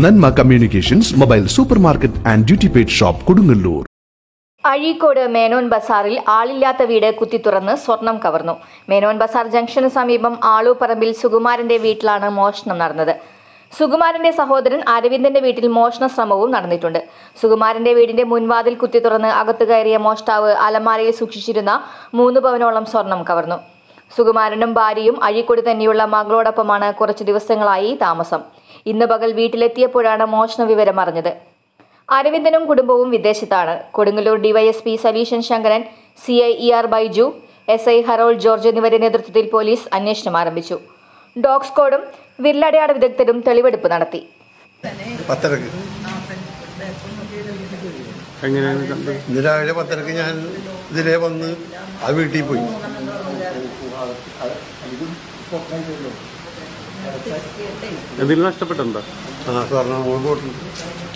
നന്മ communications mobile super market and duty paid shop Kodungallur Azhikode Menon ബസാറിൽ ആളില്ലാത്ത വീട് കുത്തിത്തുറന്ന് സ്വർണം കവർന്നു മേനോൻ ബസാർ ജംഗ്ഷന് സമീപം ആളൂപ്പറമ്പിൽ സുകുമാരന്റെ വീട്ടിലാണ് മോഷണം നടന്നത് സുകുമാരന്റെ സഹോദരൻ അരവിന്ദന്റെ വീട്ടിൽ മോഷണ ശ്രമവും നടന്നിട്ടുണ്ട് സുകുമാരന്റെ വീടിന്റെ മുൻവാതിൽ കുത്തിത്തുറന്ന് അകത്തു കയറിയ മോഷ്ടാവ് അലമാരയിൽ സൂക്ഷിച്ചിരുന്ന മൂന്ന് പവനോളം സ്വർണം കവർന്നു സുകുമാരനും ഭാര്യയും അഴീക്കോട് തന്നെയുള്ള മകളോടൊപ്പമാണ് കുറച്ചു ദിവസങ്ങളായി താമസം ഇന്ന് പകൽ വീട്ടിലെത്തിയപ്പോഴാണ് മോഷണ വിവരം അറിഞ്ഞത് അരവിന്ദനും കുടുംബവും വിദേശത്താണ് Kodungallur DYSP Saleeshan Sankaran C I E R Baiju S I Harold George എന്നിവരുടെ നേതൃത്വത്തിൽ പോലീസ് അന്വേഷണം ആരംഭിച്ചു ഡോഗ് സ്ക്വാഡും വിരലടയാള വിദഗ്ധരും തെളിവെടുപ്പ് നടത്തി പത്തരക്ക് എങ്ങനെയാണ് കണ്ടത് ഇന്ന് രാവിലെ പത്തരക്ക് ഞാൻ ഇതിലേ വന്ന് ആ വീട്ടിൽ പോയി എന്തെങ്കിലും നഷ്ടപ്പെട്ടുണ്ടോ ആ സ്വർണ്ണം ബോട്ടിൽ